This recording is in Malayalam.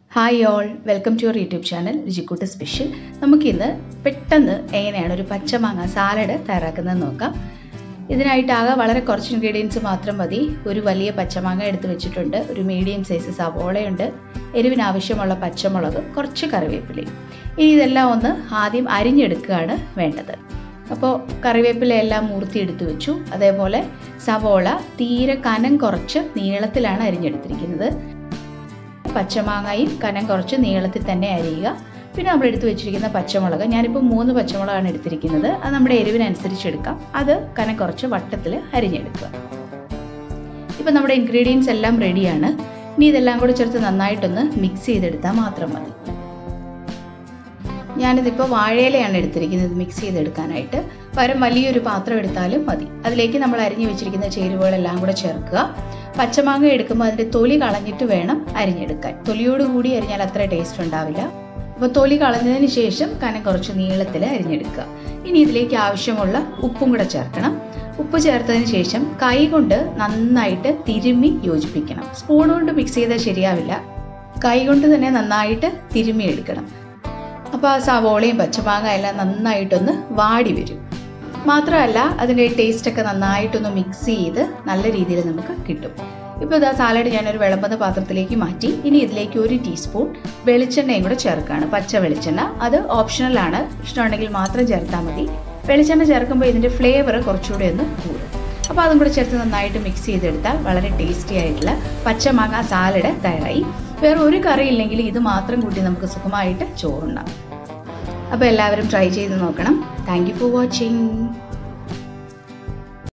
hi all welcome to your YouTube channel രുചിക്കൂട്ട് സ്പെഷ്യൽ നമുക്കിന്ന് പെട്ടെന്ന് എങ്ങനെയാണ് ഒരു പച്ചമാങ്ങ സാലഡ് തയ്യാറാക്കുന്നത് നോക്കാം ഇതിനായിട്ടാകെ വളരെ കുറച്ച് ഇൻഗ്രീഡിയൻസ് മാത്രം മതി ഒരു വലിയ പച്ചമാങ്ങ എടുത്ത് വെച്ചിട്ടുണ്ട് ഒരു മീഡിയം സൈസ് സവോളയുണ്ട് എരിവിന് ആവശ്യമുള്ള പച്ചമുളക് കുറച്ച് കറിവേപ്പിലയും ഇനി ഇതെല്ലാം ഒന്ന് ആദ്യം അരിഞ്ഞെടുക്കുകയാണ് വേണ്ടത് അപ്പോൾ കറിവേപ്പില എല്ലാം മൂർത്തിയെടുത്ത് വെച്ചു അതേപോലെ സവോള തീരെ കനം കുറച്ച് നീളത്തിലാണ് അരിഞ്ഞെടുത്തിരിക്കുന്നത് പച്ചമാങ്ങയും കനം കുറച്ച് നീളത്തിൽ തന്നെ അരിയുക പിന്നെ നമ്മൾ എടുത്തു വെച്ചിരിക്കുന്ന പച്ചമുളക് ഞാനിപ്പോൾ മൂന്ന് പച്ചമുളകാണ് എടുത്തിരിക്കുന്നത് അത് നമ്മുടെ എരിവിനനുസരിച്ച് എടുക്കാം അത് കനം കുറച്ച് വട്ടത്തിൽ അരിഞ്ഞെടുക്കുക ഇപ്പം നമ്മുടെ ഇൻഗ്രീഡിയൻസ് എല്ലാം റെഡിയാണ് ഇനി ഇതെല്ലാം കൂടി ചേർത്ത് നന്നായിട്ടൊന്ന് മിക്സ് ചെയ്തെടുത്താൽ മാത്രം മതി ഞാനിതിപ്പോൾ വാഴയിലയാണ് എടുത്തിരിക്കുന്നത് മിക്സ് ചെയ്തെടുക്കാനായിട്ട് പകരം വലിയൊരു പാത്രം എടുത്താലും മതി അതിലേക്ക് നമ്മൾ അരിഞ്ഞു വെച്ചിരിക്കുന്ന ചേരുവകളെല്ലാം കൂടെ ചേർക്കുക പച്ചമാങ്ങ എടുക്കുമ്പോൾ അതിൻ്റെ തൊലി കളഞ്ഞിട്ട് വേണം അരിഞ്ഞെടുക്കാൻ തൊലിയോട് കൂടി അരിഞ്ഞാൽ അത്ര ടേസ്റ്റ് ഉണ്ടാവില്ല അപ്പോൾ തൊലി കളഞ്ഞതിന് ശേഷം കനം കുറച്ച് നീളത്തിൽ അരിഞ്ഞെടുക്കുക ഇനി ഇതിലേക്ക് ആവശ്യമുള്ള ഉപ്പും കൂടെ ചേർക്കണം ഉപ്പ് ചേർത്തതിന് ശേഷം കൈ കൊണ്ട് നന്നായിട്ട് തിരുമ്മി യോജിപ്പിക്കണം സ്പൂൺ കൊണ്ട് മിക്സ് ചെയ്താൽ ശരിയാവില്ല കൈ കൊണ്ട് തന്നെ നന്നായിട്ട് തിരുമ്മി എടുക്കണം അപ്പോൾ ആ സവോളയും പച്ചമാങ്ങ എല്ലാം നന്നായിട്ടൊന്ന് വാടി വരും മാത്രമല്ല അതിൻ്റെ ടേസ്റ്റൊക്കെ നന്നായിട്ടൊന്ന് മിക്സ് ചെയ്ത് നല്ല രീതിയിൽ നമുക്ക് കിട്ടും ഇപ്പോൾ ഇതാ സാലഡ് ഞാനൊരു വിളമ്പുന്ന പാത്രത്തിലേക്ക് മാറ്റി ഇനി ഇതിലേക്ക് ഒരു ടീസ്പൂൺ വെളിച്ചെണ്ണയും കൂടെ ചേർക്കുകയാണ് പച്ച വെളിച്ചെണ്ണ അത് ഓപ്ഷണലാണ് ഇഷ്ടമുണ്ടെങ്കിൽ മാത്രം ചേർത്താൽ മതി വെളിച്ചെണ്ണ ചേർക്കുമ്പോൾ ഇതിൻ്റെ ഫ്ലേവർ കുറച്ചുകൂടി ഒന്ന് കൂടും അപ്പോൾ അതും കൂടെ ചേർത്ത് നന്നായിട്ട് മിക്സ് ചെയ്തെടുത്താൽ വളരെ ടേസ്റ്റി ആയിട്ടുള്ള പച്ചമാങ്ങ സാലഡ് തയ്യാറായി വേറെ ഒരു കറി ഇല്ലെങ്കിൽ ഇത് മാത്രം കൂട്ടി നമുക്ക് സുഖമായിട്ട് ചോറുണ്ടാം അപ്പോൾ എല്ലാവരും ട്രൈ ചെയ്ത് നോക്കണം താങ്ക് യു ഫോർ വാച്ചിങ്